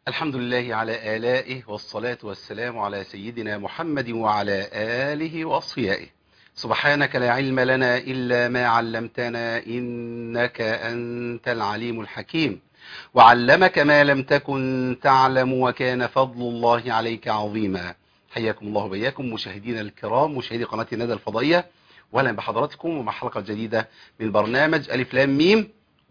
الحمد لله على آلائه والصلاة والسلام على سيدنا محمد وعلى آله وأصفيائه سبحانك لا علم لنا إلا ما علمتنا إنك أنت العليم الحكيم وعلمك ما لم تكن تعلم وكان فضل الله عليك عظيما حياكم الله وبياكم مشاهدينا الكرام مشاهدي قناة الندى الفضائية واهلا بحضراتكم ومع حلقة جديدة من برنامج ألف لام ميم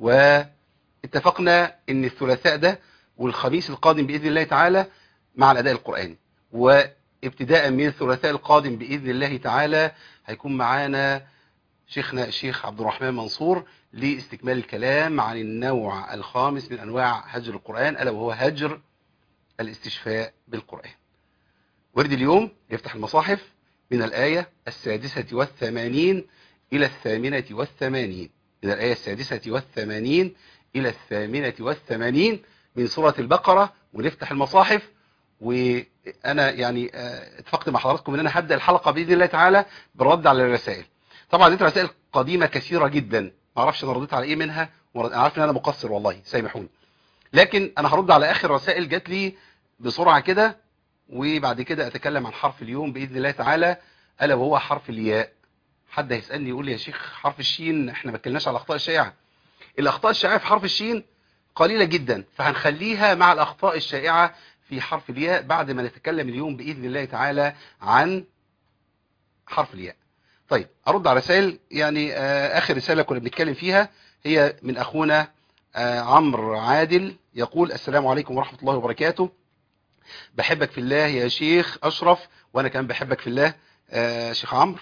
واتفقنا ان الثلاثاء ده والخميس القادم بإذن الله تعالى مع الأداء القرآني وابتداء من الثلاثاء القادم بإذن الله تعالى هيكون معانا شيخنا الشيخ عبد الرحمن منصور لاستكمال الكلام عن النوع الخامس من أنواع هجر القرآن ألا وهو هجر الاستشفاء بالقرآن ورد اليوم يفتح المصاحف من الآية السادسة والثمانين إلى الثامنة والثمانين من الآية السادسة والثمانين إلى الثامنة والثمانين من سورة البقرة ونفتح المصاحف وأنا يعني اتفقت مع حضراتكم أن أنا هبدأ الحلقة بإذن الله تعالى بالرد على الرسائل طبعا دي رسائل قديمة كثيرة جدا ما اعرفش انا رديت على ايه منها انا عارف ان انا مقصر والله سامحوني لكن انا هرد على اخر رسائل جات لي بسرعة كده وبعد كده اتكلم عن حرف اليوم باذن الله تعالى الا وهو حرف الياء حد هيسالني يقول لي يا شيخ حرف الشين احنا ما اتكلمناش على الاخطاء الشائعه الاخطاء الشائعه في حرف الشين قليله جدا فهنخليها مع الاخطاء الشائعه في حرف الياء بعد ما نتكلم اليوم باذن الله تعالى عن حرف الياء طيب ارد على رسائل يعني اخر رساله كنا بنتكلم فيها هي من اخونا عمرو عادل يقول السلام عليكم ورحمه الله وبركاته بحبك في الله يا شيخ اشرف وانا كمان بحبك في الله شيخ عمرو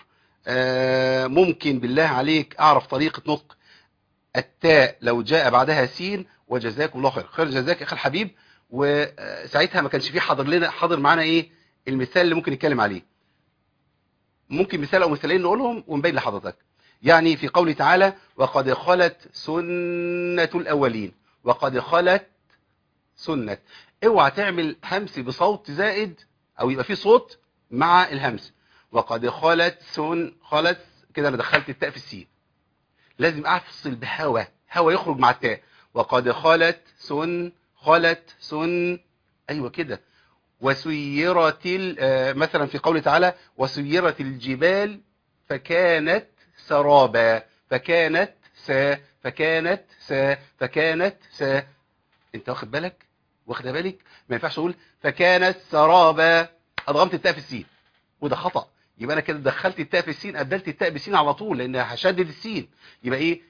ممكن بالله عليك اعرف طريقه نطق التاء لو جاء بعدها سين وجزاكم الله خير خير جزاك اخي الحبيب وساعتها ما كانش فيه حاضر لنا حاضر معانا ايه المثال اللي ممكن نتكلم عليه ممكن مثال او مثالين نقولهم ونبين لحضرتك يعني في قوله تعالى وقد خلت سنة الاولين وقد خلت سنة اوعى تعمل همس بصوت زائد او يبقى فيه صوت مع الهمس وقد خلت سن خلت كده انا دخلت التاء في السين لازم افصل بهوا هوا يخرج مع التاء وقد خلت سن خلت سن ايوه كده وسيرت مثلا في قوله تعالى وسيرت الجبال فكانت سرابا فكانت سا فكانت سا فكانت سا انت واخد بالك واخد بالك ما ينفعش اقول فكانت سرابا ادغمت التاء في السين وده خطأ يبقى انا كده دخلت التاء في السين ابدلت التاء بالسين على طول لان هشدد السين يبقى ايه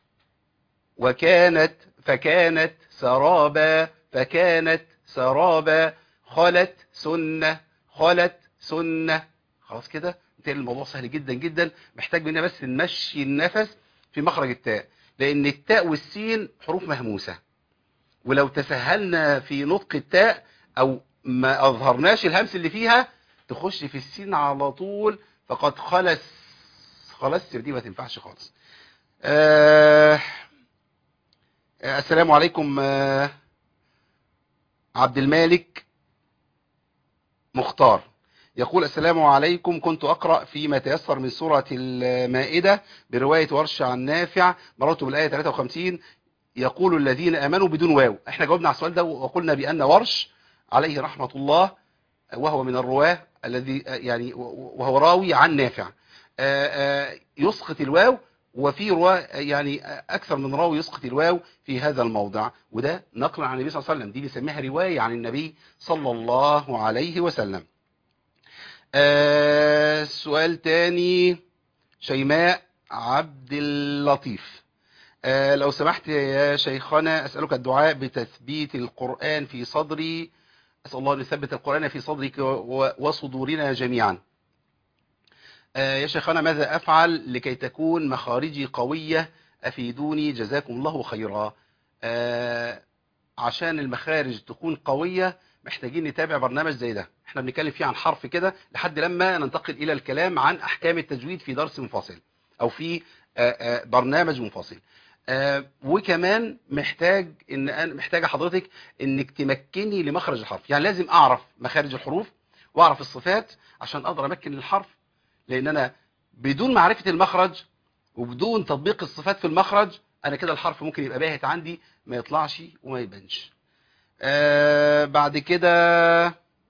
وكانت فكانت سرابا فكانت سرابا خلت سنة خلت سنة خلاص كده انتهى الموضوع سهل جدا جدا محتاج مننا بس نمشي النفس في مخرج التاء لان التاء والسين حروف مهموسة ولو تسهلنا في نطق التاء او ما اظهرناش الهمس اللي فيها تخش في السين على طول فقد خلص خلص دي ما تنفعش خالص آه السلام عليكم آه عبد المالك مختار يقول السلام عليكم كنت أقرأ فيما تيسر من سورة المائدة برواية ورش عن نافع مررت بالآية 53 يقول الذين آمنوا بدون واو احنا جاوبنا على السؤال ده وقلنا بأن ورش عليه رحمة الله وهو من الرواه الذي يعني وهو راوي عن نافع يسقط الواو وفي رواه يعني أكثر من راوي يسقط الواو في هذا الموضع وده نقل عن النبي صلى الله عليه وسلم دي بيسميها رواية عن النبي صلى الله عليه وسلم آه سؤال تاني شيماء عبد اللطيف آه لو سمحت يا شيخنا أسألك الدعاء بتثبيت القرآن في صدري أسأل الله أن يثبت القرآن في صدرك وصدورنا جميعا آه يا شيخنا ماذا أفعل لكي تكون مخارجي قوية أفيدوني جزاكم الله خيرا آه عشان المخارج تكون قوية محتاجين نتابع برنامج زي ده احنا بنتكلم فيه عن حرف كده لحد لما ننتقل إلى الكلام عن أحكام التجويد في درس منفصل أو في آه برنامج منفصل وكمان محتاج ان انا محتاجه حضرتك انك تمكني لمخرج الحرف يعني لازم اعرف مخارج الحروف واعرف الصفات عشان اقدر امكن الحرف لان انا بدون معرفة المخرج وبدون تطبيق الصفات في المخرج انا كده الحرف ممكن يبقى باهت عندي ما يطلعش وما يبانش آه بعد كده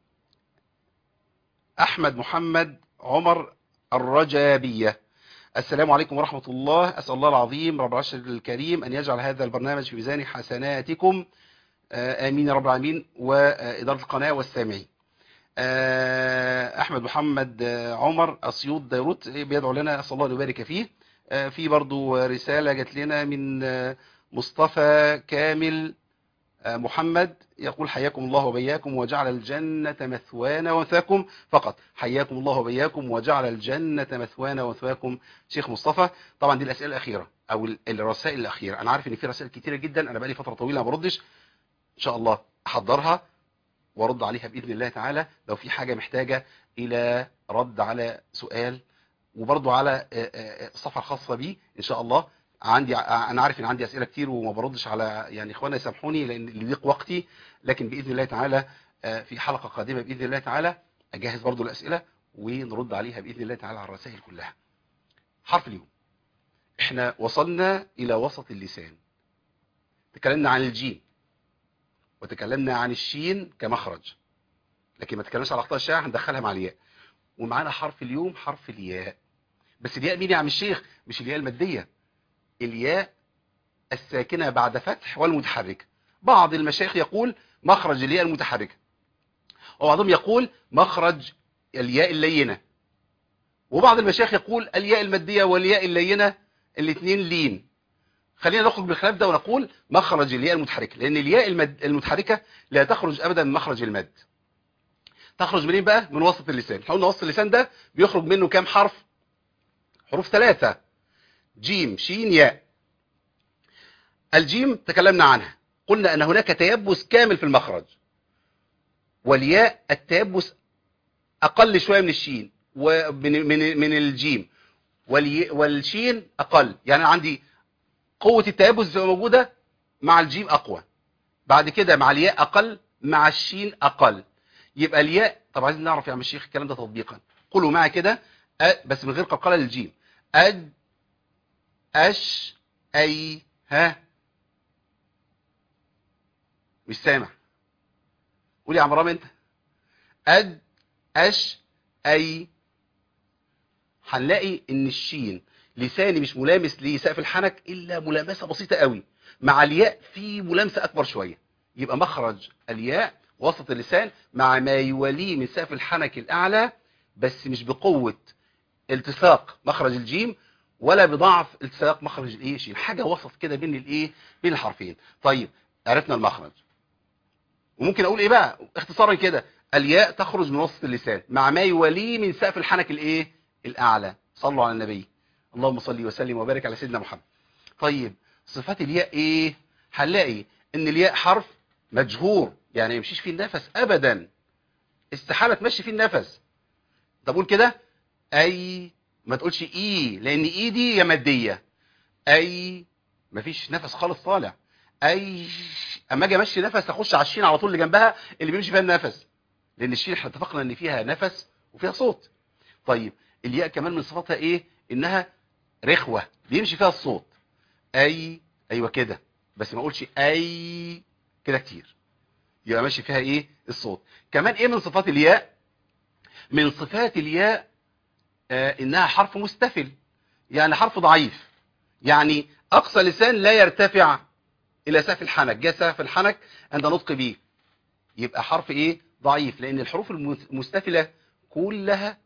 احمد محمد عمر الرجابية السلام عليكم ورحمة الله أسأل الله العظيم رب العرش الكريم أن يجعل هذا البرنامج في ميزان حسناتكم آه آمين يا رب العالمين وإدارة القناة والسامعين آه أحمد محمد آه عمر أسيوط ديروت بيدعو لنا أسأل الله أن يبارك فيه آه في برضو رسالة جات لنا من آه مصطفى كامل آه محمد يقول حياكم الله وبياكم وجعل الجنة مثوانا ومثواكم فقط حياكم الله وبياكم وجعل الجنة مثوانا ومثواكم شيخ مصطفى طبعا دي الأسئلة الأخيرة أو الرسائل الأخيرة أنا عارف إن في رسائل كتيرة جدا أنا بقالي فترة طويلة ما بردش إن شاء الله أحضرها وارد عليها باذن الله تعالى لو في حاجه محتاجه الى رد على سؤال وبرضه على الصفحه الخاصه بي ان شاء الله عندي انا عارف ان عندي اسئله كتير وما بردش على يعني اخوانا يسامحوني لان لضيق وقتي لكن باذن الله تعالى في حلقه قادمه باذن الله تعالى اجهز برضه الاسئله ونرد عليها باذن الله تعالى على الرسائل كلها حرف اليوم احنا وصلنا الى وسط اللسان تكلمنا عن الجيم وتكلمنا عن الشين كمخرج لكن ما تكلمناش على اخطاء الشائعه هندخلها مع الياء ومعانا حرف اليوم حرف الياء بس الياء مين يا عم الشيخ مش الياء الماديه الياء الساكنه بعد فتح والمتحركه بعض المشايخ يقول مخرج الياء المتحركه وبعضهم يقول مخرج الياء اللينه وبعض المشايخ يقول الياء الماديه والياء اللينه الاثنين لين خلينا نخرج بالخلاف ده ونقول مخرج الياء المتحركه لان الياء المد... المتحركه لا تخرج ابدا من مخرج المد تخرج منين بقى من وسط اللسان احنا قلنا وسط اللسان ده بيخرج منه كام حرف حروف ثلاثه جيم شين ياء الجيم تكلمنا عنها قلنا ان هناك تيبس كامل في المخرج والياء التيبس اقل شويه من الشين ومن من من الجيم والي... والشين اقل يعني عندي قوة التيبس بتبقى موجودة مع الجيم أقوى بعد كده مع الياء أقل مع الشين أقل يبقى الياء طب عايزين نعرف يا عم الشيخ الكلام ده تطبيقا قولوا معي كده بس من غير قلقلة للجيم أد أش أي ها مش سامع قول يا عم رامي انت أد أش أي هنلاقي ان الشين لساني مش ملامس لسقف الحنك الا ملامسه بسيطه قوي مع الياء في ملامسه اكبر شويه يبقى مخرج الياء وسط اللسان مع ما يواليه من سقف الحنك الاعلى بس مش بقوه التصاق مخرج الجيم ولا بضعف التصاق مخرج الايه شين حاجه وسط كده بين الايه بين الحرفين طيب عرفنا المخرج وممكن اقول ايه بقى اختصارا كده الياء تخرج من وسط اللسان مع ما يواليه من سقف الحنك الايه الاعلى صلوا على النبي اللهم صل وسلم وبارك على سيدنا محمد طيب صفات الياء ايه هنلاقي ان الياء حرف مجهور يعني ما يمشيش فيه النفس ابدا استحاله تمشي فيه النفس طب قول كده اي ما تقولش اي لان اي دي يا ماديه اي مفيش نفس خالص طالع اي اما اجي امشي نفس اخش على الشين على طول اللي جنبها اللي بيمشي فيها النفس لان الشين احنا اتفقنا ان فيها نفس وفيها صوت طيب الياء كمان من صفاتها ايه انها رخوة بيمشي فيها الصوت اي ايوه كده بس ما اقولش اي كده كتير يبقى ماشي فيها ايه الصوت كمان ايه من صفات الياء من صفات الياء آه انها حرف مستفل يعني حرف ضعيف يعني اقصى لسان لا يرتفع الى سقف الحنك جاء سقف الحنك عند نطق به يبقى حرف ايه ضعيف لان الحروف المستفلة كلها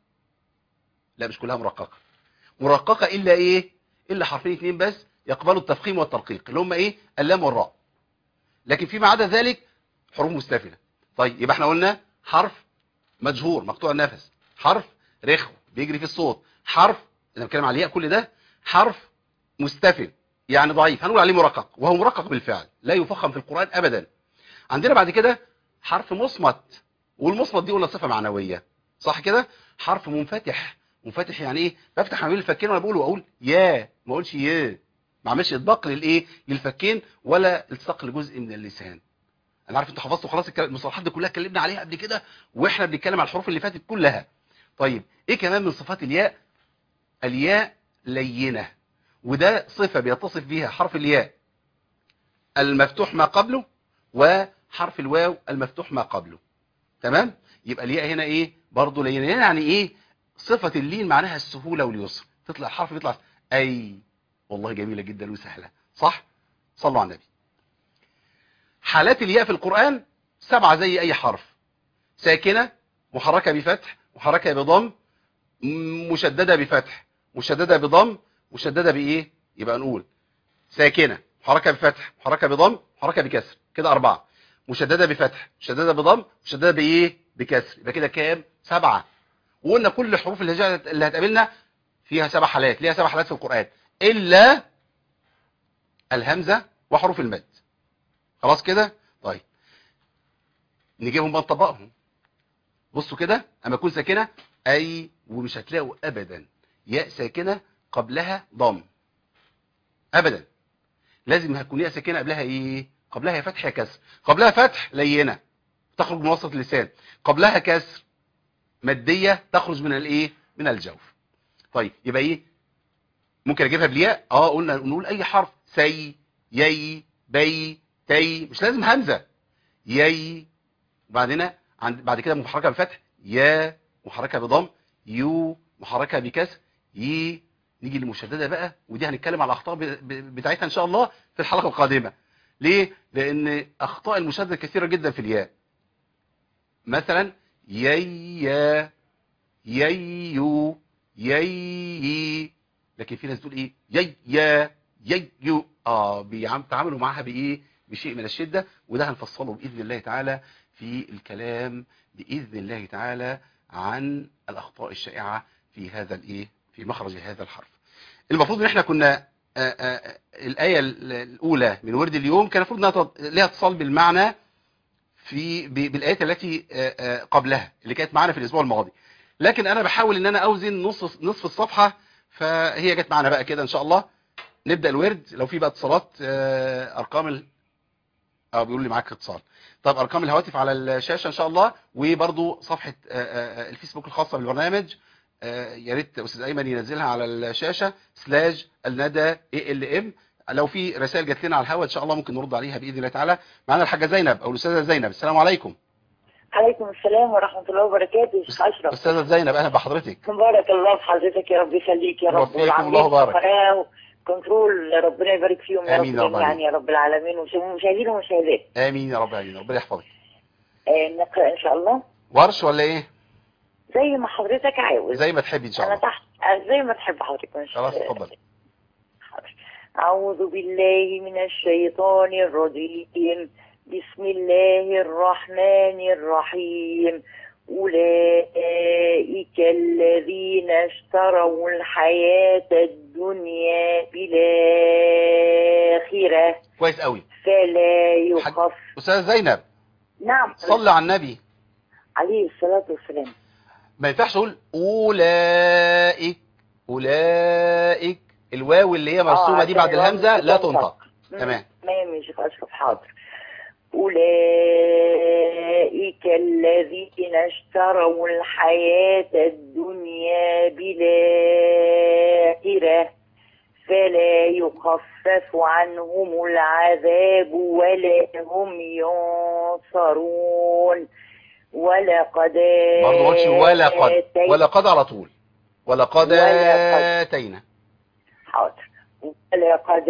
لا مش كلها مرققة مرققة إلا إيه إلا حرفين اثنين بس يقبلوا التفخيم والترقيق اللي هم إيه اللام والراء لكن فيما عدا ذلك حروف مستفلة طيب يبقى احنا قلنا حرف مجهور مقطوع النفس حرف رخو بيجري في الصوت حرف انا بتكلم على الياء كل ده حرف مستفل يعني ضعيف هنقول عليه مرقق وهو مرقق بالفعل لا يفخم في القرآن أبدا عندنا بعد كده حرف مصمت والمصمت دي قلنا صفة معنوية صح كده حرف منفتح منفتح يعني ايه بفتح ما بين الفكين وانا بقول واقول يا ما اقولش يا ما اعملش اطباق للايه للفكين ولا التصاق لجزء من اللسان انا عارف انتوا حفظتوا خلاص المصطلحات دي كلها اتكلمنا عليها قبل كده واحنا بنتكلم على الحروف اللي فاتت كلها طيب ايه كمان من صفات الياء الياء لينه وده صفه بيتصف بيها حرف الياء المفتوح ما قبله حرف الواو المفتوح ما قبله تمام يبقى الياء هنا ايه برضه لين يعني ايه صفة اللين معناها السهولة واليسر تطلع الحرف بيطلع اي والله جميلة جدا وسهلة صح صلوا على النبي حالات الياء في القرآن سبعة زي اي حرف ساكنة محركة بفتح محركة بضم م- مشددة بفتح مشددة بضم مشددة بايه يبقى نقول ساكنة محركة بفتح محركة بضم محركة بكسر كده أربعة مشددة بفتح مشددة بضم مشددة بإيه بكسر يبقى كده كام سبعة وقلنا كل الحروف اللي جاءت اللي هتقابلنا فيها سبع حالات ليها سبع حالات في القرآن إلا الهمزة وحروف المد خلاص كده طيب نجيبهم بقى نطبقهم بصوا كده اما تكون ساكنه اي ومش هتلاقوا ابدا ياء ساكنه قبلها ضم ابدا لازم هتكون ياء ساكنه قبلها ايه قبلها يا فتح يا كسر قبلها فتح لينه تخرج من وسط اللسان قبلها كسر ماديه تخرج من الايه من الجوف طيب يبقى ايه ممكن اجيبها بالياء اه قلنا نقول اي حرف سي يي بي تي مش لازم همزه يي وبعدين عند بعد كده محركه بفتح يا محركه بضم يو محركه بكسر ي نيجي للمشدده بقى ودي هنتكلم على الاخطاء ب- ب- بتاعتها ان شاء الله في الحلقه القادمه ليه لان اخطاء المشدده كثيره جدا في الياء مثلا يي يا يي يو يي لكن في ناس تقول ايه يي يا يي يو اه بيتعاملوا معاها بايه بشيء من الشده وده هنفصله باذن الله تعالى في الكلام باذن الله تعالى عن الاخطاء الشائعه في هذا الايه في مخرج هذا الحرف المفروض ان احنا كنا آآ آآ الايه الاولى من ورد اليوم كان المفروض انها تط- لها اتصال بالمعنى في ب- بالايات التي آآ آآ قبلها اللي كانت معانا في الاسبوع الماضي لكن انا بحاول ان انا اوزن نص نصف الصفحه فهي جت معانا بقى كده ان شاء الله نبدا الورد لو في بقى اتصالات آه، ارقام ال... اه بيقول لي معاك اتصال طب ارقام الهواتف على الشاشه ان شاء الله وبرضو صفحه آه، آه، آه، الفيسبوك الخاصه بالبرنامج آه، يا ريت استاذ ايمن ينزلها على الشاشه سلاش الندى اي ال ام لو في رسائل جات لنا على الهواء ان شاء الله ممكن نرد عليها باذن الله تعالى معانا الحاجه زينب او الاستاذه زينب السلام عليكم عليكم السلام ورحمة الله وبركاته يا شيخ أشرف استاذه زينب اهلا بحضرتك بارك الله في حضرتك يا رب يخليك يا رب وفيكم والعاملين الله بارك. في القناة كنترول ربنا يبارك فيهم يا رب آمين يا رب جميعا العالمين. يا رب العالمين ومشاهدين ومشاهدات امين يا رب العالمين ربنا يحفظك آه، نقرأ إن شاء الله ورش ولا ايه زي ما حضرتك عاوز زي ما تحبي ان شاء أنا الله تحت آه، زي ما تحب حضرتك مش خلاص اتفضل حاضر. أعوذ بالله من الشيطان الرجيم بسم الله الرحمن الرحيم أولئك الذين اشتروا الحياة الدنيا بالآخرة كويس قوي فلا يخف استاذه زينب نعم صلي على النبي عليه الصلاة والسلام ما ينفعش اقول اولئك اولئك الواو اللي هي مرسومه آه، دي بعد عشان الهمزه لا تنطق. تنطق مم. تمام تمام يا شيخ أشرف حاضر أولئك الذين اشتروا الحياة الدنيا بالآخرة فلا يخفف عنهم العذاب ولا هم ينصرون ولقد برضه ما قلتش ولا قد آتينا- ولا قد على طول ولا قد ولا قد. اتينا حاضر ولقد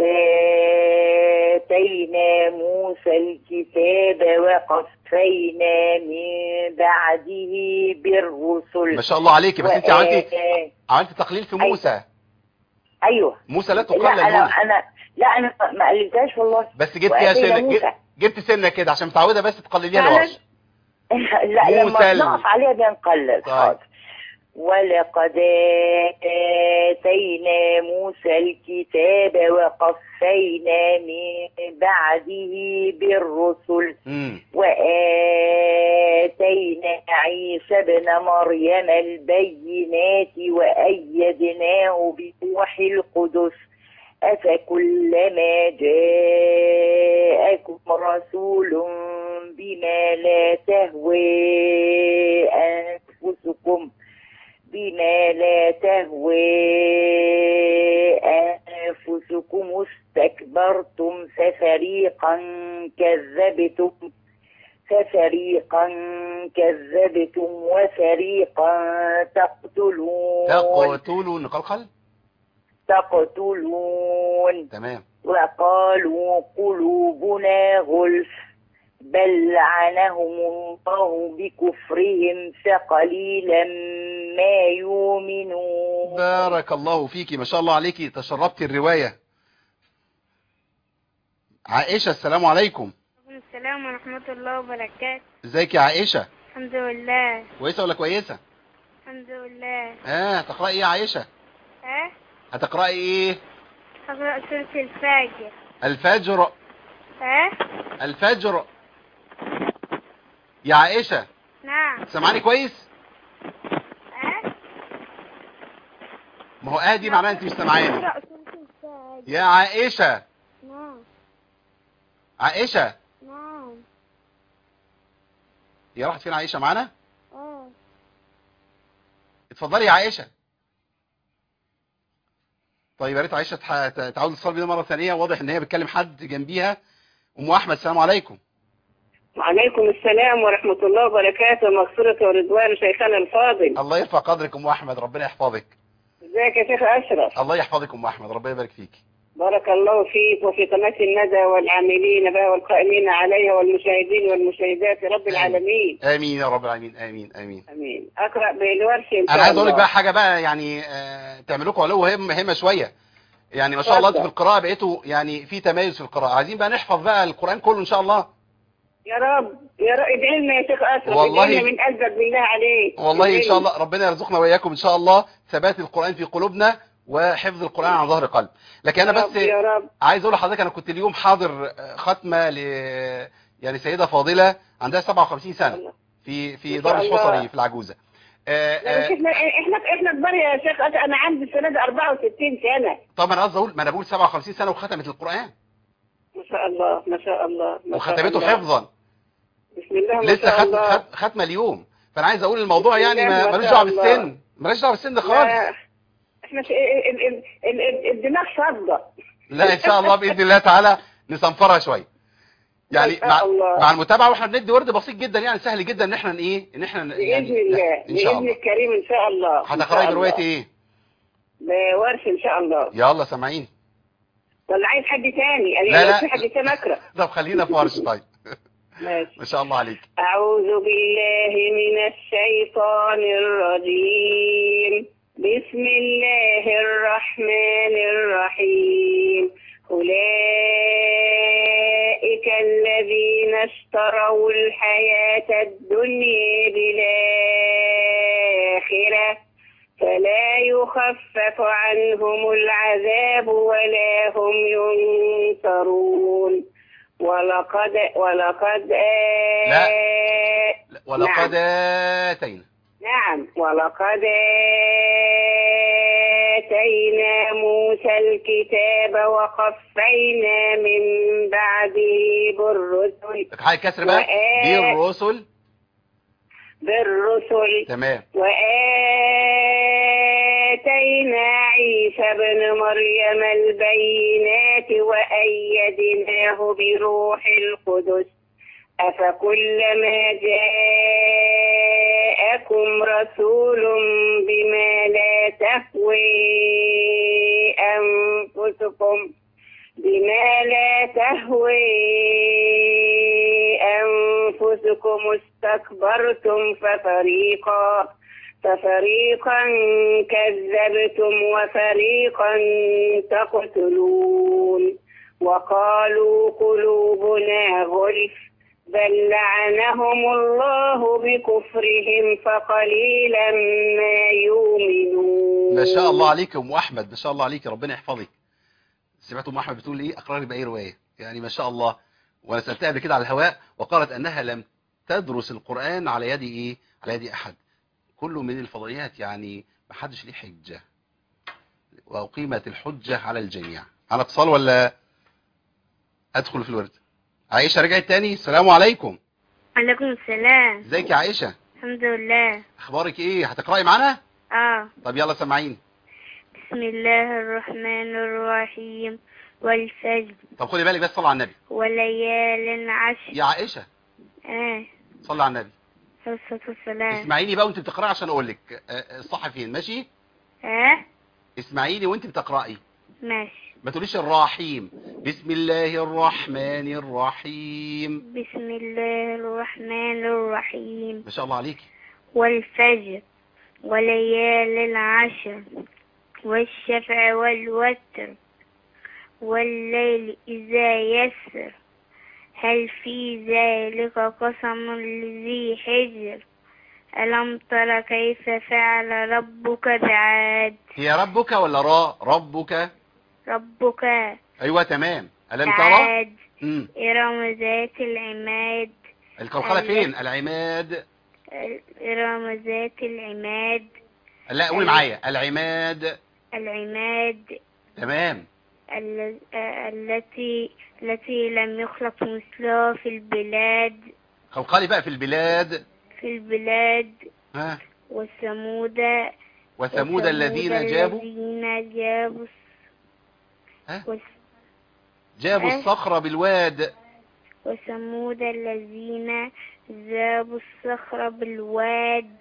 آتينا موسى الكتاب وقفينا من بعده بالرسل ما شاء الله عليك بس انت و- عملتي آه، عملتي تقليل في موسى ايوه موسى لا لا تقلل انا هنا انا لا انا ما قلتهاش والله بس جبت فيها وآتينا سنه موسى. جبت سنه كده عشان متعوده بس تقلليها فعلا؟ لورش لا لما موسى ال- نقف عليها بنقلل طيب. حاضر ولقد آتينا موسى الكتاب وقفينا من بعده بالرسل امم وآتينا عيسى ابن مريم البينات وأيدناه بروح القدس أفكلما جاءكم رسول بما لا تهوي أنفسكم بما لا تهوي أنفسكم استكبرتم ففريقا كذبتم ففريقا كذبتم وفريقا تقتلون تقتلون قلقل تقتلون تمام وقالوا قلوبنا غلف بل لعنهم الله بكفرهم فقليلا ما يؤمنون بارك الله فيكي ما شاء الله عليكي تشربتي الرواية عائشة السلام عليكم وعليكم السلام ورحمة الله وبركاته ازيك يا عائشة الحمد لله كويسة ولا كويسة الحمد لله اه هتقرأي ايه يا عائشة ها هتقرأي ايه هقرأ سورة الفجر الفجر ها الفجر يا عائشة نعم سامعاني كويس ها ما هو اه دي معناها انت مش سامعاني هقرأ سورة الفجر يا عائشة نعم عائشة نعم هي راحت فين عائشة معانا اه اتفضلي يا عائشة طيب يا ريت عائشة تح- ت- تعود الاتصال بينا مرة ثانية واضح ان هي بتكلم حد جنبيها ام احمد السلام عليكم وعليكم السلام ورحمة الله وبركاته مغفرة ورضوان شيخنا الفاضل الله يرفع قدرك ام احمد ربنا يحفظك ازيك يا شيخ أشرف الله يحفظك ام احمد ربنا يبارك فيك بارك الله فيك وفي قناة الندى والعاملين بها والقائمين عليها والمشاهدين والمشاهدات رب العالمين امين يا رب العالمين امين امين امين اقرا بالورش ان شاء انا عايز اقول لك الله. بقى حاجه بقى يعني آه تعملوكوا علو هم همه شويه يعني ما شاء الله انتوا في القراءه بقيتوا يعني في تميز في القراءه عايزين بقى نحفظ بقى القران كله ان شاء الله يا رب يا رب ادعي لنا يا شيخ اشرف والله- ادعي لنا من قلبك بالله عليك والله ان ادعي شاء لنا. الله ربنا يرزقنا واياكم ان شاء الله ثبات القران في قلوبنا وحفظ القران عن ظهر قلب لكن انا يا رب بس يا رب عايز اقول لحضرتك انا كنت اليوم حاضر ختمه ل يعني سيده فاضله عندها 57 سنه الله. في في ما دار شاء الله. الحصري في العجوزه آه، لا بس آه، احنا احنا احنا كبار يا شيخ أشرف. انا عندي السنه دي 64 سنه طب انا قصدي اقول ما انا بقول 57 سنه وختمت القران ما شاء الله ما شاء الله ما شاء وختمته الله. حفظا بسم الله ما لسه شاء ختم الله خت- ختمه اليوم فانا عايز اقول الموضوع بسم يعني الله ما ما ملوش شاء دعوه الله. بالسن ملوش دعوه بالسن خالص لا احنا ش... ال... ال... ال... ال... الدماغ فضة لا ان شاء الله باذن الله تعالى نصنفرها شويه يعني إن شاء مع, الله. مع المتابعه واحنا بندي ورد بسيط جدا يعني سهل جدا ان احنا ايه ان احنا بإذن يعني الله ان شاء بإذن الله الكريم إن شاء الله إن هتقراي شاء بروايه الله. ايه بورش إن شاء الله يلا سامعين ولا عايز حد تاني يعني لا، لو لا. في حد تاني أقرأ طب خلينا في ورش طيب ماشي ما شاء الله عليك أعوذ بالله من الشيطان الرجيم بسم الله الرحمن الرحيم أولئك الذين اشتروا الحياة الدنيا بالآخرة فلا يخفف عنهم العذاب ولا هم ينصرون ولقد ولقد آ... لا. لا، ولقد اتينا نعم ولقد آتينا موسى الكتاب وقفينا من بعده بالرسل حاجه كسر بقى وآ- دي الرسل بالرسل تمام وآتينا عيسى ابن مريم البينات وأيدناه بروح القدس أفكلما جاءكم رسول بما لا تهوي أنفسكم بما لا تهوي أنفسكم استكبرتم ففريقا ففريقا كذبتم وفريقا تقتلون وقالوا قلوبنا غلف بل لعنهم الله بكفرهم فقليلا ما يؤمنون ما شاء الله عليك يا ام احمد ما شاء الله عليك ربنا يحفظك سمعت ام احمد بتقول ايه اقراري باي روايه يعني ما شاء الله وانا سالتها قبل كده على الهواء وقالت انها لم تدرس القران على يد ايه على يد احد كله من الفضائيات يعني ما حدش ليه حجه واقيمت الحجه على الجميع على اتصال ولا ادخل في الورد عائشه رجعت تاني السلام عليكم عليكم السلام ازيك يا عائشه الحمد لله اخبارك ايه هتقراي معانا اه طب يلا سامعين بسم الله الرحمن الرحيم والفجر طب خدي بالك بس صلوا على النبي وليال عشر يا عائشه اه صلى على النبي عليه الصلاة والسلام اسمعيني بقى وانت بتقرأي عشان اقول لك آه، آه، الصح فين ماشي اه اسمعيني وانت بتقرأي ماشي ما تقوليش الرحيم بسم الله الرحمن الرحيم بسم الله الرحمن الرحيم ما شاء الله عليك والفجر وليال العشر والشفع والوتر والليل إذا يسر هل في ذلك قسم لذي حجر ألم تر كيف فعل ربك بعاد هي ربك ولا را ربك ربك ايوه تمام الم ترى بعاد امم إرم ذات العماد القلقلة ال- فين العماد إرم ذات العماد لا قولي معايا العماد العماد تمام ال- آه، التي التي لم يخلق مثلها في البلاد قلقلي بقى في البلاد في البلاد ها وثمود وثمود الذين جابوا الذين جابوا ها وس- جابوا ها؟ الصخرة بالواد وثمود الذين جابوا الصخر بالواد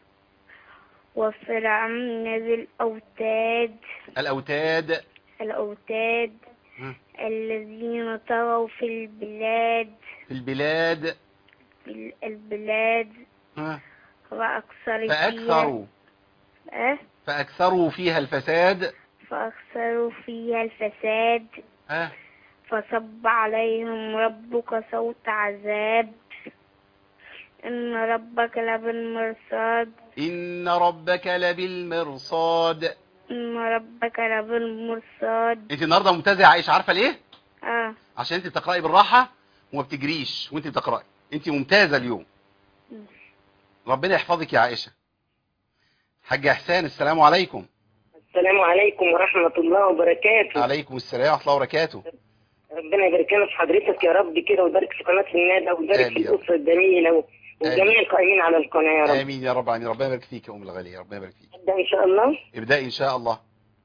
وفرعون ذي الأوتاد الأوتاد الأوتاد ها؟ الذين طغوا في البلاد في البلاد في البلاد ها؟ وأكثر فأكثروا فيها أه؟ فأكثروا فيها الفساد فأكثروا فيها الفساد ها؟ فصب عليهم ربك صوت عذاب إن ربك لبالمرصاد إن ربك لبالمرصاد إن ربك لبالمرصاد انت النهارده ممتازه يا عائشه عارفه ليه آه عشان انت بتقراي بالراحه وما بتجريش وانت بتقراي انت ممتازه اليوم ربنا يحفظك يا عائشه حاج احسان السلام عليكم السلام عليكم ورحمة الله وبركاته عليكم السلام ورحمه الله وبركاته ربنا يبارك لنا في حضرتك يا رب كده ويبارك في قناة الندى ويبارك في آمين يا رب. الأسرة الجميلة و- وجميع القائمين على القناة يا رب امين يا رب العالمين ربنا يبارك فيك يا ام الغاليه ربنا يبارك فيك نبدأ إن شاء الله ابدأي ان شاء الله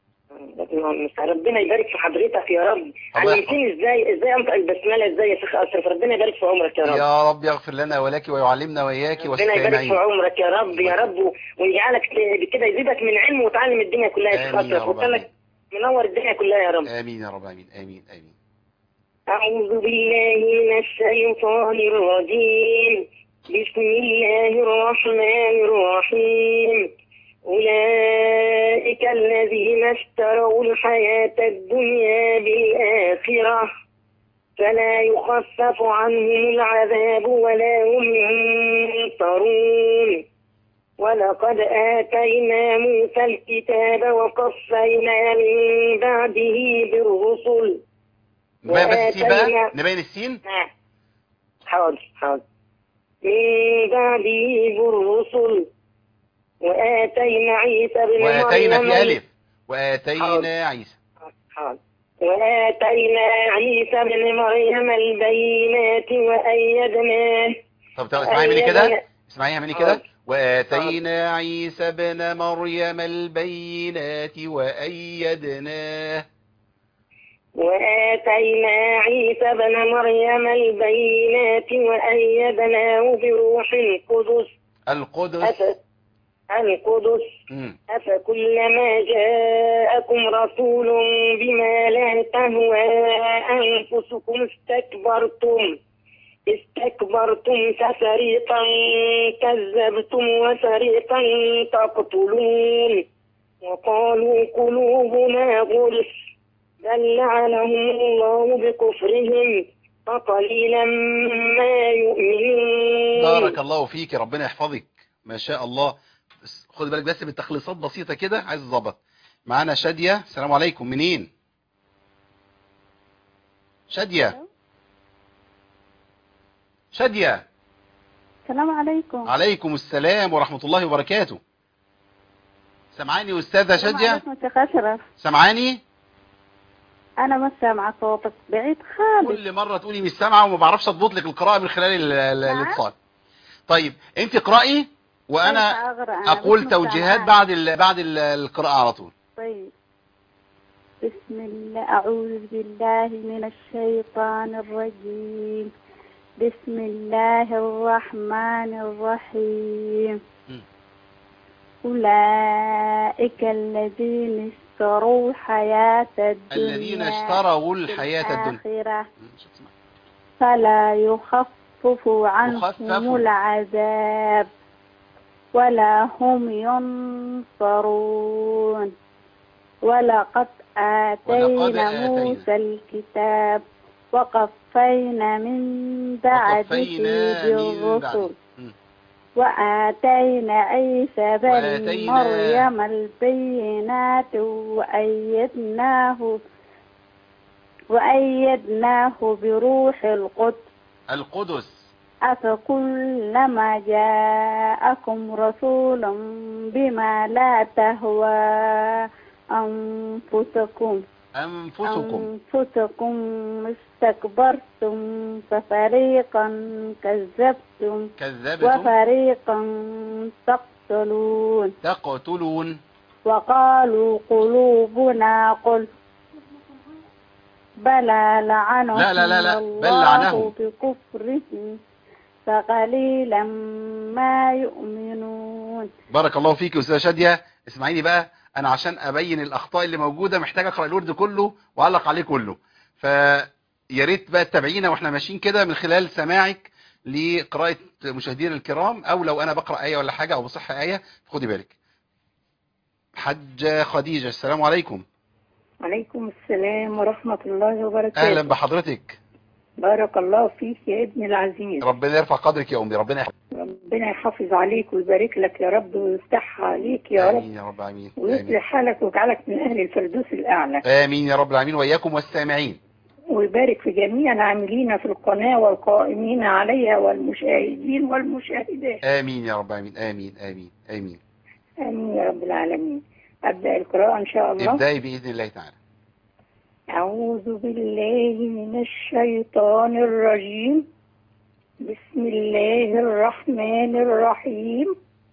ربنا يبارك في حضرتك يا رب الله علمتني ازاي ازاي انطق البسمله ازاي يا شيخ اشرف ربنا يبارك في عمرك يا رب يا رب يغفر لنا ولك ويعلمنا واياك ربنا يبارك في والسامعين عمرك يا رب يا رب و- ويجعلك ت- كده يزيدك من علم وتعلم الدنيا كلها يا شيخ آمين يا اشرف رب وكانك منور الدنيا كلها يا رب امين يا رب امين امين امين أعوذ بالله من الشيطان الرجيم بسم الله الرحمن الرحيم أولئك الذين اشتروا الحياة الدنيا بالآخرة فلا يخفف عنهم العذاب ولا هم ينصرون ولقد آتينا موسى الكتاب وقفينا من بعده بالرسل نبين بس السين بقى وآتينا- نبين السين نعم. حاضر حاضر من بعده بالرسل وآتينا عيسى بن واتينا مريم في الف واتينا عيسى حاضر وآتينا عيسى بن مريم البينات وأيدناه طب طب اسمعي مني كده أيدنا- اسمعيها مني كده واتينا عيسى ابن مريم البينات وايدناه وآتينا عيسى بن مريم البينات وأيدناه بروح القدس القدس أف- القدس مم. أفكلما جاءكم رسول بما لا تهوى أنفسكم استكبرتم استكبرتم ففريقا كذبتم وفريقا تقتلون وقالوا قلوبنا غلف بل لعنهم الله بكفرهم فقليلا ما يؤمنون بارك الله فيك ربنا يحفظك ما شاء الله بس خد بالك بس بالتخليصات بسيطة كده عايز اظبط معانا شادية السلام عليكم منين شادية شادية السلام عليكم عليكم السلام ورحمة الله وبركاته سمعاني أستاذة السلام شادية عليكم شيخ أشرف سمعاني أنا ما سامعة صوتك بعيد خالص كل مرة تقولي مش سامعة وما بعرفش اضبط لك القراءة من خلال ال- ال- نعم. الاتصال طيب انت اقرأي وانا كيف أقرأ أنا؟ اقول بس توجيهات مستمعة. بعد ال... بعد ال- القراءة على طول طيب بسم الله أعوذ بالله من الشيطان الرجيم بسم الله الرحمن الرحيم مم. أولئك الذين اشتروا الحياة الدنيا الذين اشتروا الحياة الدنيا الآخرة مم، مش هتسمع. فلا يخفف عنهم يخفف. العذاب ولا هم ينصرون ولقد آتينا آتينا. موسى الكتاب وقفينا من بعده وقفينا من بالرسل بعد مم. وآتينا عيسى بن وآتينا- مريم البينات وأيدناه وأيدناه بروح القدس القدس أفكلما جاءكم رسول بما لا تهوى أنفسكم أنفسكم أنفسكم استكبرتم ففريقا كذبتم كذبتم وفريقا تقتلون تقتلون وقالوا قلوبنا قل بلى لعنهم لا لا لا لا، بل الله لعنهم. بكفرهم فقليلا ما يؤمنون بارك الله فيك يا استاذه شاديه اسمعيني بقى انا عشان ابين الاخطاء اللي موجوده محتاج اقرا الورد كله واعلق عليه كله فيا ريت بقى تتابعينا واحنا ماشيين كده من خلال سماعك لقراءه مشاهدينا الكرام او لو انا بقرا ايه ولا حاجه او بصح ايه خدي بالك حاجه خديجه السلام عليكم عليكم السلام ورحمة الله وبركاته اهلا بحضرتك بارك الله فيك يا ابني العزيز ربنا يرفع قدرك يا امي ربنا يحفظك ربنا يحافظ عليك ويبارك لك يا رب ويفتحها عليك يا رب امين يا رب امين ويصلح امين حالك ويجعلك من أهل الفردوس الأعلى امين يا رب العالمين واياكم والسامعين ويبارك في جميع العاملين في القناة والقائمين عليها والمشاهدين والمشاهدات امين يا رب العالمين امين امين امين آمين يا رب العالمين أبدأ القراءة إن شاء الله ابداي باذن الله تعالى أعوذ بالله من الشيطان الرجيم بسم الله الرحمن الرحيم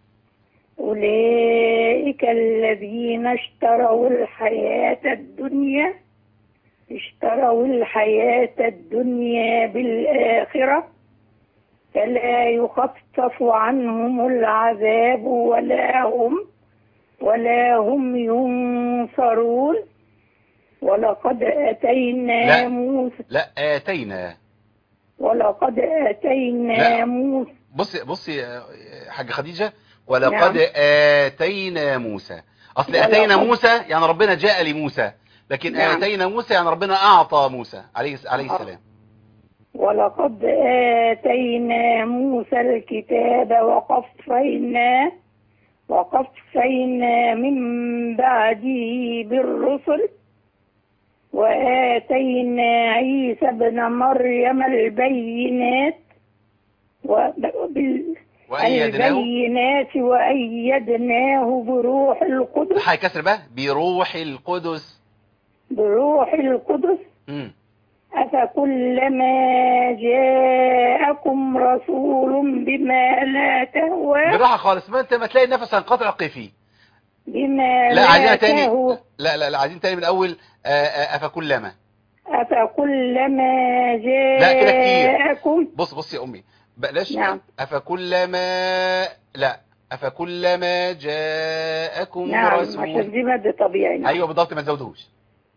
أولئك الذين اشتروا الحياة الدنيا اشتروا الحياة الدنيا بالآخرة فلا يخفف عنهم العذاب ولا هم ولا هم ينصرون ولقد آتينا لا. موسى لا اتينا ولقد آتينا لا. موسى بصي بصي يا حاجة خديجة ولقد نعم. آتينا موسى أصل ولقد- آتينا موسى يعني ربنا جاء لموسى لكن نعم. آتينا موسى يعني ربنا أعطى موسى عليه عليه آه. السلام ولقد آتينا موسى الكتاب وقفينا وقفينا من بعده بالرسل وآتينا عيسى ابن مريم البينات وبال وأيدناه البينات وأيدناه بروح القدس حاجة كسر بقى بروح القدس بروح القدس مم. أفكلما جاءكم رسول بما لا تهوى بالراحة خالص ما انت ما تلاقي النفس هنقطع قفي بما لا لا عايزينها تاني تهوى لا لا لا عايزين تاني من الأول آه، آه، أفكلما أفكلما لا، كده كتير. جاءكم بص بص يا أمي بلاش نعم. أفكلما لا أفكلما جاءكم نعم رسول عشان دي مادة طبيعي نعم. ايوه بالضبط ما تزودوش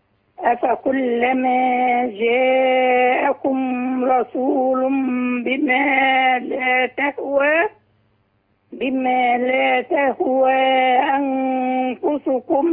أفكلما جاءكم رسول بما لا تهوى بما لا تهوى أنفسكم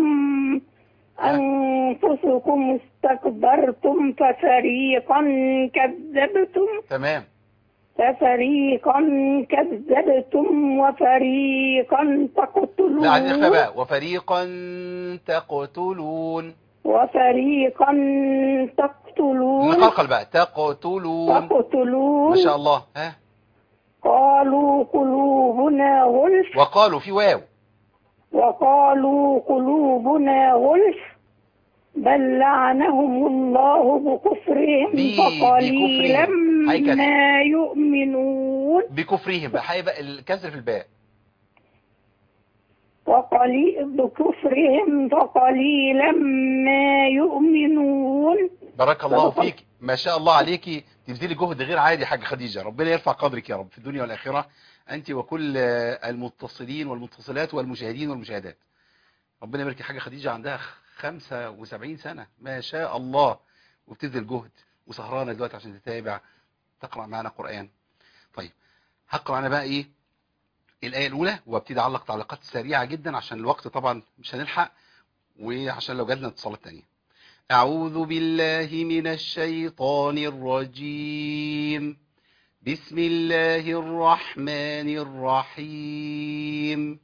أنفسكم استكبرتم ففريقا كذبتم تمام ففريقا كذبتم وفريقا تقتلون لا عايزين نخفى بقى وفريقا تقتلون وفريقا تقتلون نقلقل بقى تقتلون تقتلون ما شاء الله ها قالوا قلوبنا غلف وقالوا في واو وقالوا قلوبنا غلف بل لعنهم الله بكفرهم بي- فقليلا بكفرهم. هاي كسر. ما يؤمنون بكفرهم بقى هيبقى الكسر في الباء وقليل بكفرهم فقليلا ما يؤمنون بارك الله صدق. فيك ما شاء الله عليكي تبذلي جهد غير عادي يا حاجه خديجه ربنا يرفع قدرك يا رب في الدنيا والاخره انت وكل آه، المتصلين والمتصلات والمشاهدين والمشاهدات ربنا يبارك يا حاجه خديجه عندها 75 سنه ما شاء الله وبتبذل جهد وسهرانه دلوقتي عشان تتابع تقرا معانا قران طيب هقرا انا بقى ايه الايه الاولى وابتدي اعلق تعليقات سريعه جدا عشان الوقت طبعا مش هنلحق وعشان لو جاتنا اتصالات تانية أعوذ بالله من الشيطان الرجيم بسم الله الرحمن الرحيم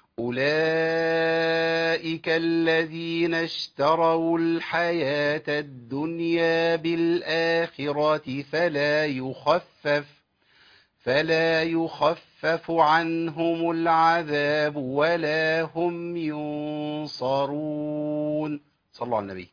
أولئك الذين اشتروا الحياة الدنيا بالآخرة فلا يخفف فلا يخفف عنهم العذاب ولا هم ينصرون صلوا على النبي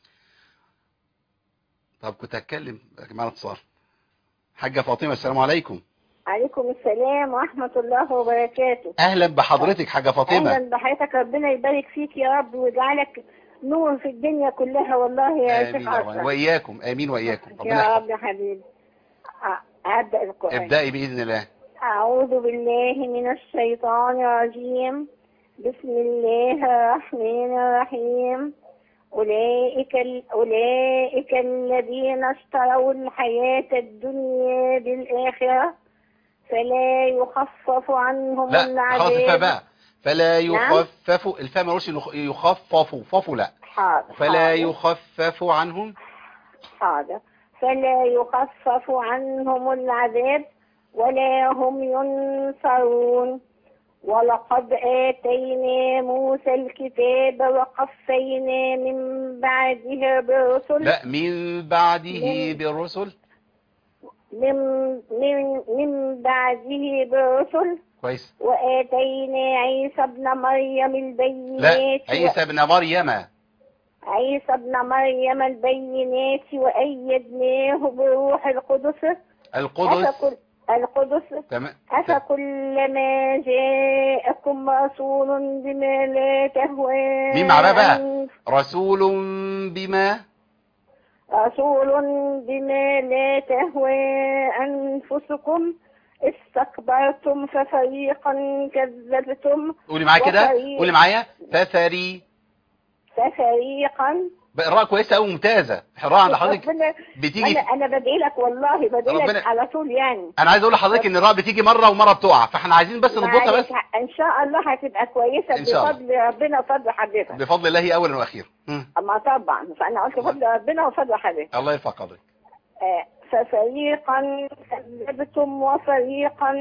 طب كنت هتكلم لكن معنا اتصال حاجة فاطمة السلام عليكم عليكم السلام ورحمة الله وبركاته اهلا بحضرتك حاجة فاطمة أهلا بحياتك ربنا يبارك فيك يا رب ويجعلك نور في الدنيا كلها والله يا امين شيخ يا رب عشرة واياكم امين واياكم ربنا يا يحفظك رب يا حبيبي أ- أبدأ القرآن ابدأي بإذن الله أعوذ بالله من الشيطان الرجيم بسم الله الرحمن الرحيم أولئك, ال... أولئك الذين اشتروا الحياة الدنيا بالآخرة فلا يخفف عنهم لا خلاص الفاء العذاب بقى فلا نعم. يخفف الفاء ما نقولش يخ- يخففوا ففوا لا حاضر فلا حاضر. يخفف عنهم حاضر فلا يخفف عنهم العذاب ولا هم ينصرون ولقد آتينا موسى الكتاب وقفينا من بعده بالرسل لا من بعده من- بالرسل من من من بعده بالرسل كويس وآتينا عيسى ابن مريم لا البينات عيسى ابن مريم عيسى ابن مريم البينات وأيدناه بروح القدس القدس أفكل القدس تمام أفكلما جاءكم رسول بما لا تهوى مين معاه بقى؟ أنف- رسول بما رسول بما لا تهوى أنفسكم استكبرتم ففريقا كذبتم قولي معايا كده وفريق- قولي معايا فثري ففريقا بقراءة كويسة أوي ممتازة القراءة عند حضرتك ربنا بتيجي أنا أنا بدعي لك والله بدعي ربنا- لك على طول يعني أنا عايز أقول لحضرتك إن الراء بتيجي مرة ومرة بتقع فإحنا عايزين بس نضبطها معلش، بس ان شاء الله هتبقى كويسه إن شاء الله. بفضل ربنا وفضل حضرتك بفضل الله أولا وأخيرا مم. اما طبعا فانا قلت بفضل ربنا وفضل حضرتك الله يرفع قدرك آه، ففريقا كذبتم وفريقا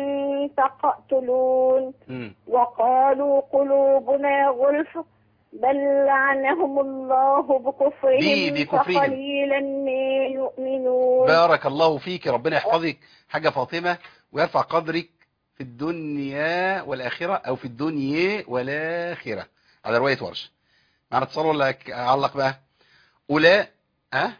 تقتلون مم. وقالوا قلوبنا غلف بل لعنهم الله بي- بكفرهم بكفرهم. فقليلا ما يؤمنون بارك الله فيك ربنا يحفظك حاجة فاطمة ويرفع قدرك في الدنيا والآخرة أو في الدنيا والآخرة على رواية ورش معنا اتصال ولا ك- أعلق بقى أولا أه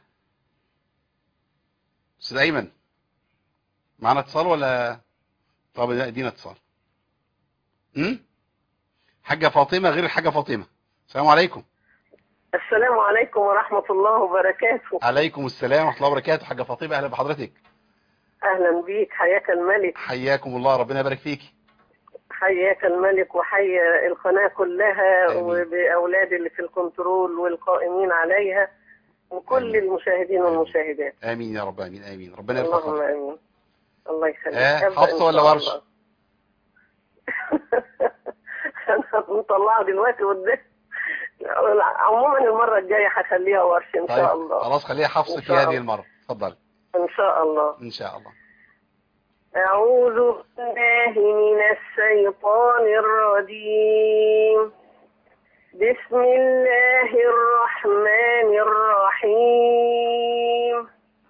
أستاذ أيمن معنا اتصال ولا طب لا، ادينا اتصال أم؟ حاجة فاطمة غير الحاجة فاطمة السلام عليكم السلام عليكم ورحمة الله وبركاته عليكم السلام ورحمة الله وبركاته حاجة فاطمة أهلا بحضرتك أهلا بيك حياك الملك حياكم الله ربنا يبارك فيكي حياك الملك وحي القناة كلها آمين. وبأولاد اللي في الكنترول والقائمين عليها وكل آمين. المشاهدين والمشاهدات امين يا رب امين امين ربنا يرفع اللهم قدرك آمين الله يخليك آه، أبدأ إن حفصة شاء ولا ورش؟ الله. أنا مطلعة دلوقتي قدام عموما المرة الجاية هخليها ورش إن شاء طيب الله خلاص خليها حفص إن في شاء هذه الله. المرة اتفضل إن شاء الله ان شاء الله أعوذ بالله من الشيطان الرجيم بسم الله الرحمن الرحيم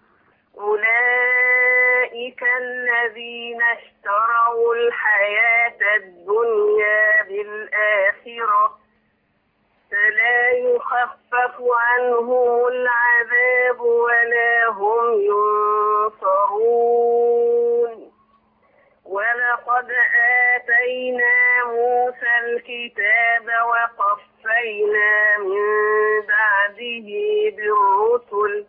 أولئك الذين اشتروا الحياة الدنيا بالآخرة فلا يخفف عنهم العذاب ولا هم ينصرون ولقد آتينا موسى الكتاب وقفينا من بعده بالرسل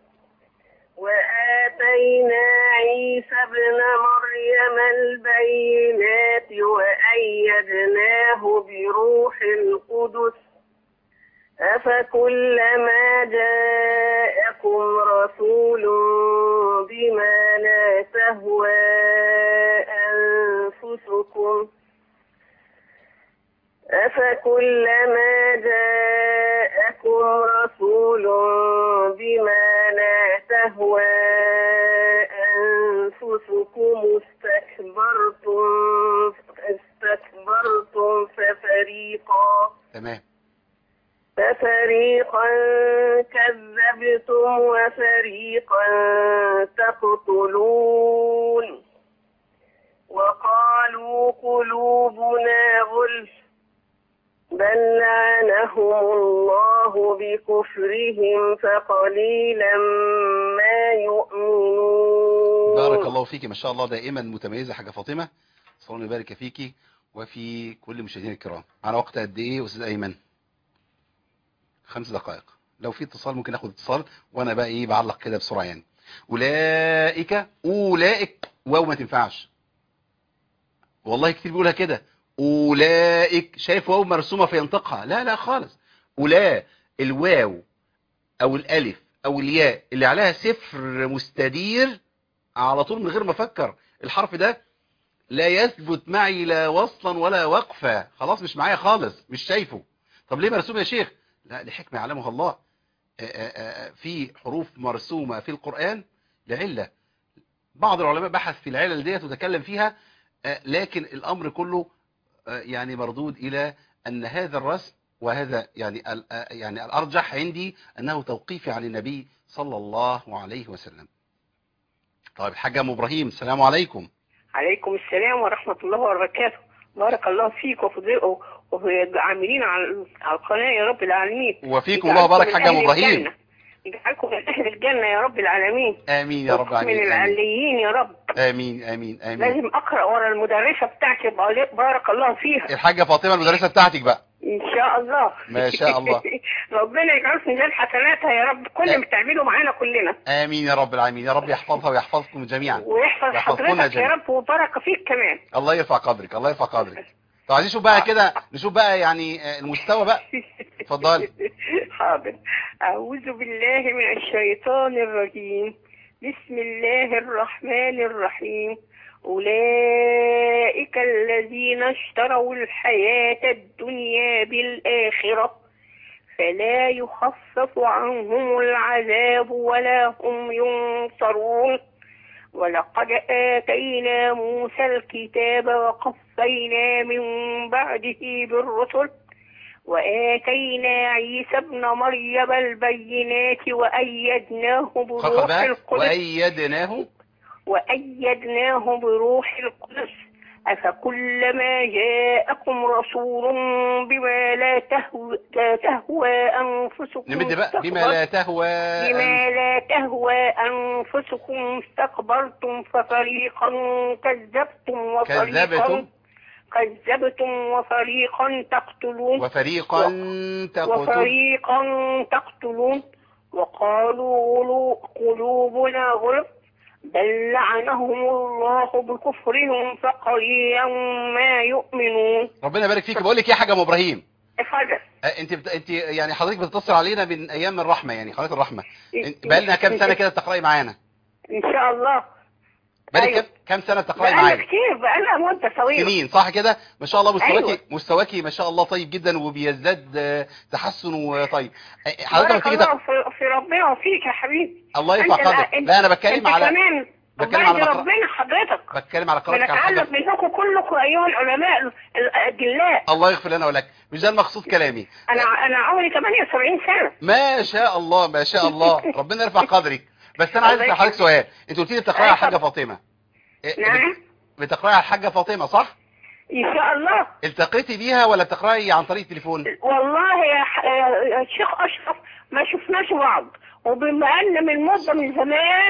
وآتينا عيسى ابن مريم البينات وأيدناه بروح القدس أفكلما جاءكم رسول بما لا تهوى أنفسكم أفكلما جاءكم رسول بما لا تهوى أنفسكم استكبرتم استكبرتم ففريقا تمام ففريقا كذبتم وفريقا تقتلون وقالوا قلوبنا غلف بل لعنهم الله بكفرهم فقليلا ما يؤمنون بارك الله فيك ما شاء الله دائما متميزة حاجة فاطمة صلى الله يبارك فيكي وفي كل مشاهدينا الكرام على وقت قد ايه استاذ ايمن خمس دقائق لو في اتصال ممكن اخد اتصال وانا بقى ايه بعلق كده بسرعه يعني اولئك اولئك واو ما تنفعش والله كتير بيقولها كده اولئك شايف واو مرسومه فينطقها لا لا خالص اولا الواو او الالف او الياء اللي عليها صفر مستدير على طول من غير ما افكر الحرف ده لا يثبت معي لا وصلا ولا وقفا خلاص مش معايا خالص مش شايفه طب ليه مرسوم يا شيخ لا دي حكمة يعلمها الله آآ آآ في حروف مرسومة في القرآن لعلة بعض العلماء بحث في العلل ديت وتكلم فيها لكن الأمر كله يعني مردود إلى أن هذا الرسم وهذا يعني يعني الأرجح عندي أنه توقيفي عن النبي صلى الله عليه وسلم طيب الحاج أم إبراهيم السلام عليكم عليكم السلام ورحمة الله وبركاته بارك الله فيك وفي وفي العاملين على على القناة يا رب العالمين وفيكم الله بارك حاج أم إبراهيم يجعلكم من أهل الجنة يا رب العالمين آمين يا رب من العالمين آمين. العليين يا رب آمين آمين آمين لازم أقرأ ورا المدرسة بتاعتي بارك الله فيها الحاجة فاطمة المدرسة بتاعتك بقى إن شاء الله ما شاء الله. ربنا يجعل في ميزان حسناتها يا رب كل ما بتعملوا معانا كلنا آمين يا رب العالمين يا رب يحفظها ويحفظكم جميعا ويحفظ يحفظكم حضرتك يا جميعا. رب وبركة فيك كمان الله يرفع قدرك الله يرفع قدرك طب عايزين نشوف بقى كده نشوف بقى يعني آه، المستوى بقى اتفضلي حاضر أعوذ بالله من الشيطان الرجيم بسم الله الرحمن الرحيم أولئك الذين اشتروا الحياة الدنيا بالآخرة فلا يخفف عنهم العذاب ولا هم ينصرون ولقد آتينا موسى الكتاب وقفينا من بعده بالرسل وآتينا عيسى ابن مريم البينات وأيدناه خد بروح بالك القدس وأيدناه وأيدناه بروح القدس أفكلما جاءكم رسول بما لا تهوى, لا تهوى أنفسكم نمد بقى بما استكبرتم- لا تهوى بما لا تهوى أنفسكم استكبرتم ففريقا كذبتم وفريقا كذبتم كذبتم وفريقا تقتلون وفريقا تقتل وفريقا تقتلون وقالوا غلو- قلوبنا غلف بل لعنهم الله بكفرهم فقليلا ما يؤمنون ربنا يبارك فيك بقول لك ايه يا حاج ام ابراهيم اتفضل آه، انت بت... انت يعني حضرتك بتتصل علينا من ايام الرحمه يعني قناه الرحمه بقى لنا كام سنه كده بتقراي معانا ان شاء الله بقالك أيوة. كام كام سنه بتقراي بقالنا معانا كتير بقالنا مدة طويلة سنين صح كده ما شاء الله مستواكي أيوة. مستواكي ما شاء الله طيب جدا وبيزداد آه، تحسن وطيب آه، حضرتك لما بارك تيجي الله تق... في, في ربنا وفيك يا حبيبي الله يرفع أنت لا- قدرك أنت- لا انا بتكلم انت على كمان بتكلم بعد على مقرأ- ربنا حضرتك بتكلم على قراءتك على بنتعلم حاجه منكم كلكم ايها العلماء ال- الاجلاء الله يغفر لنا ولك مش ده المقصود كلامي انا انا عمري 78 سنه ما شاء الله ما شاء الله ربنا يرفع قدرك بس انا عايز الله اسال حضرتك يخليك. سؤال انت قلت لي بتقراي على الحاجه فاطمه إيه، نعم بت- بتقراي على الحاجه فاطمه صح ان شاء الله التقيتي بيها ولا بتقراي عن طريق التليفون والله يا ح- يا شيخ اشرف ما شفناش بعض وبما ان من مده من زمان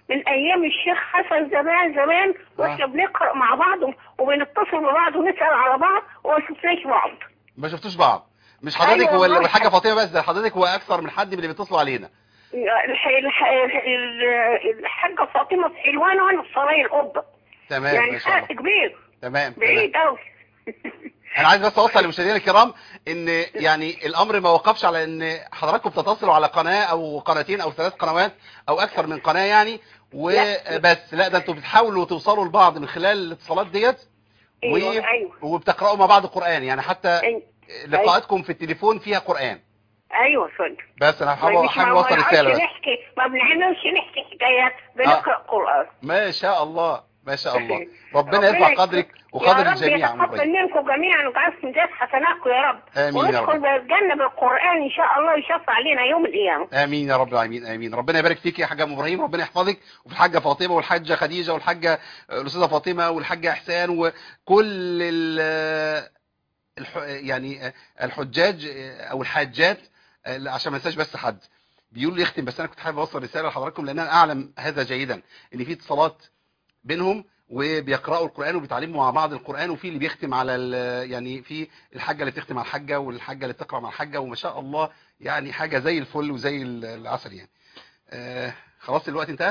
من ايام الشيخ حسن زمان زمان واحنا بنقرا مع بعض وبنتصل ببعض ونسال على بعض وما شفناش بعض ما شفتوش بعض مش حضرتك أيوة ولا والله. والحاجه فاطمه بس ده حضرتك واكثر من حد من اللي بيتصلوا علينا الح... الح... ال- الحاجه فاطمه في حلوان وانا في سراي القبه تمام يعني ما شاء الله فرق كبير تمام تمام بعيد قوي انا عايز بس اوصل لمشاهدينا الكرام ان يعني الامر ما وقفش على ان حضراتكم بتتصلوا على قناه او قناتين او ثلاث قنوات او اكثر من قناه يعني وبس لا ده انتوا بتحاولوا توصلوا لبعض من خلال الاتصالات ديت و... ايوه ايوه وبتقراوا مع بعض قران يعني حتى أي- لقاءاتكم في التليفون فيها قران ايوه فندم بس انا ما حابب مش- حابب ما اوصل بنقعدش رساله بس نحكي ما بنعملش نحكي حكايات بنقرا قران ما شاء الله ما شاء الله ربنا ربنا يرفع يكرمك. قدرك وقدر يا الجميع رب يتقبل عمري منكم جميعا ويجعل في ميزان حسناتكم يا رب آمين يا رب. وندخل بالجنه بالقران ان شاء الله يشفع علينا يوم القيامه امين يا رب العالمين امين ربنا يبارك فيك يا حاجه ام ابراهيم ربنا يحفظك وفي الحاجه فاطمه والحاجه خديجه والحاجه الاستاذه فاطمه والحاجه احسان وكل ال الح... يعني الحجاج او الحاجات عشان ما انساش بس حد بيقول لي يختم بس انا كنت حابب اوصل رساله لحضراتكم لان انا اعلم هذا جيدا ان في اتصالات بينهم وبيقراوا القران وبيتعلموا مع بعض القران وفي اللي بيختم على ال- يعني في الحاجه اللي بتختم على الحاجه والحاجه اللي بتقرا مع الحاجه وما شاء الله يعني حاجه زي الفل وزي ال- العسل يعني آه خلاص الوقت انتهى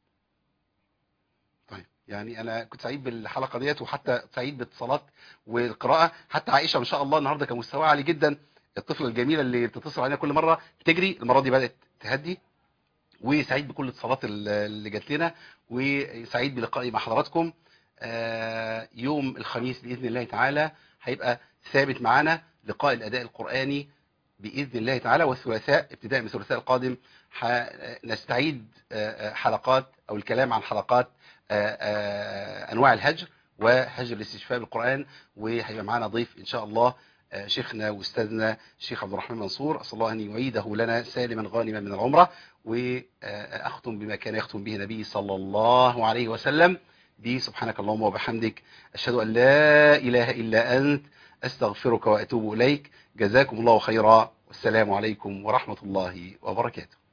طيب يعني انا كنت سعيد بالحلقه ديت وحتى سعيد باتصالات والقراءه حتى عائشه ما شاء الله النهارده كان مستواها عالي جدا الطفله الجميله اللي بتتصل علينا كل مره بتجري المره دي بدات تهدي وسعيد بكل الاتصالات ال- اللي جات لنا وسعيد بلقائي مع حضراتكم آه، يوم الخميس باذن الله تعالى هيبقى ثابت معانا لقاء الاداء القراني باذن الله تعالى والثلاثاء ابتداء من الثلاثاء القادم نستعيد حلقات او الكلام عن حلقات آه، آه، انواع الهجر وهجر الاستشفاء بالقران وهيبقى معانا ضيف ان شاء الله آه، شيخنا واستاذنا الشيخ عبد الرحمن منصور اسال الله ان يعيده لنا سالما غانما من العمره واختم بما كان يختم به النبي صلى الله عليه وسلم دي سبحانك اللهم وبحمدك اشهد ان لا اله الا انت استغفرك واتوب اليك جزاكم الله خيرا والسلام عليكم ورحمه الله وبركاته